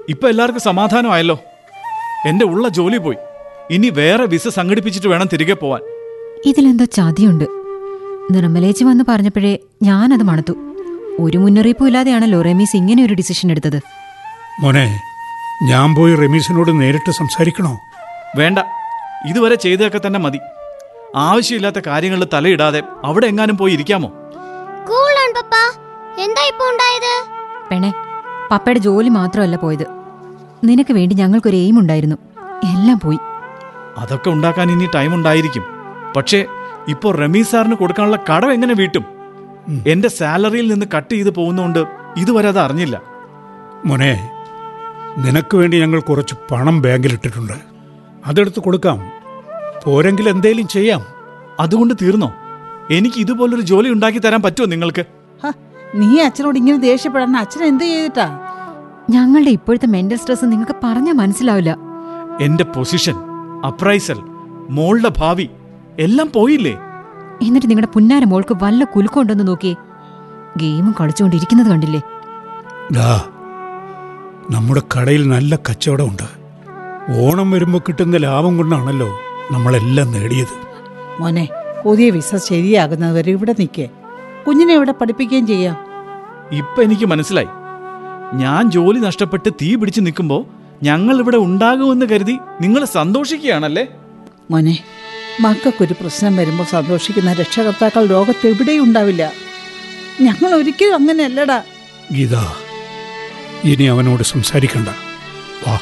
ഇപ്പൊ എല്ലാവർക്കും സമാധാനമായല്ലോ എന്റെ ഉള്ള ജോലി പോയി ഇനി വേറെ വിസ സംഘടിപ്പിച്ചിട്ട് വേണം തിരികെ പോവാൻ ഇതിലെന്തോ ചതിയുണ്ട് നിർമ്മലേച്ചി വന്ന് പറഞ്ഞപ്പോഴേ ഞാനത് മണത്തു ഒരു മുന്നറിയിപ്പും ഇല്ലാതെയാണല്ലോ റമീസ് ഇങ്ങനെ ഒരു ഡിസിഷൻ എടുത്തത് മോനെ ഞാൻ പോയി റമീസിനോട് നേരിട്ട് സംസാരിക്കണോ വേണ്ട ഇതുവരെ ചെയ്തതൊക്കെ തന്നെ മതി ആവശ്യമില്ലാത്ത കാര്യങ്ങളിൽ തലയിടാതെ അവിടെ എങ്ങാനും പോയി ഇരിക്കാമോ കൂളാണ് പപ്പ എന്താ ഇപ്പൊ ഉണ്ടായത് പെണെ പപ്പയുടെ ജോലി മാത്രമല്ല പോയത് നിനക്ക് വേണ്ടി ഞങ്ങൾക്കൊരു എയിം ഉണ്ടായിരുന്നു എല്ലാം പോയി അതൊക്കെ ഉണ്ടാക്കാൻ ഇനി ടൈം ഉണ്ടായിരിക്കും പക്ഷേ ഇപ്പോൾ റമീസ് സാറിന് കൊടുക്കാനുള്ള കടം എങ്ങനെ വീട്ടും എന്റെ സാലറിയിൽ നിന്ന് കട്ട് ചെയ്ത് പോകുന്നതുകൊണ്ട് ഇതുവരെ അത് അറിഞ്ഞില്ല മോനെ നിനക്ക് വേണ്ടി ഞങ്ങൾ കുറച്ച് പണം ബാങ്കിലിട്ടിട്ടുണ്ട് അതെടുത്ത് കൊടുക്കാം പോരെങ്കിൽ എന്തേലും ചെയ്യാം അതുകൊണ്ട് തീർന്നോ എനിക്ക് ഇതുപോലൊരു ജോലി ഉണ്ടാക്കി തരാൻ പറ്റുമോ നിങ്ങൾക്ക് ഹ, നീ അച്ഛനോട് ഇങ്ങനെ ദേഷ്യപ്പെടാൻ അച്ഛൻ എന്ത് ചെയ്തിട്ടാ ഞങ്ങളുടെ ഇപ്പോഴത്തെ മെന്റൽ സ്ട്രെസ് നിങ്ങൾക്ക് പറഞ്ഞാൽ മനസ്സിലാവില്ല എന്റെ പൊസിഷൻ അപ്രൈസൽ മോളുടെ ഭാവി എല്ലാം പോയില്ലേ എന്നിട്ട് നിങ്ങളുടെ പുന്നാര മോൾക്ക് വല്ല കുലുക്കമുണ്ടെന്ന് നോക്കിയേ ഗെയിമും കളിച്ചുകൊണ്ടിരിക്കുന്നത് കണ്ടില്ലേ ദാ നമ്മുടെ കടയിൽ നല്ല കച്ചവടമുണ്ട് ഓണം വരുമ്പോൾ കിട്ടുന്ന ലാഭം കൊണ്ടാണല്ലോ നമ്മളെല്ലാം നേടിയത് മോനെ പുതിയ വിസ ശരിയാകുന്നതുവരെ ഇവിടെ നിൽക്കേ കുഞ്ഞിനെ ഇവിടെ പഠിപ്പിക്കുകയും ചെയ്യാം ഇപ്പൊ എനിക്ക് മനസ്സിലായി ഞാൻ ജോലി നഷ്ടപ്പെട്ട് തീ പിടിച്ച് നിൽക്കുമ്പോ ഞങ്ങൾ ഇവിടെ ഉണ്ടാകുമെന്ന് കരുതി നിങ്ങൾ സന്തോഷിക്കുകയാണല്ലേ മോനെ മക്കൾക്കൊരു പ്രശ്നം വരുമ്പോൾ സന്തോഷിക്കുന്ന രക്ഷകർത്താക്കൾ ലോകത്ത് എവിടെയും ഉണ്ടാവില്ല ഞങ്ങൾ ഒരിക്കലും അങ്ങനെയല്ലടാ ഗീത ഇനി അവനോട് സംസാരിക്കണ്ട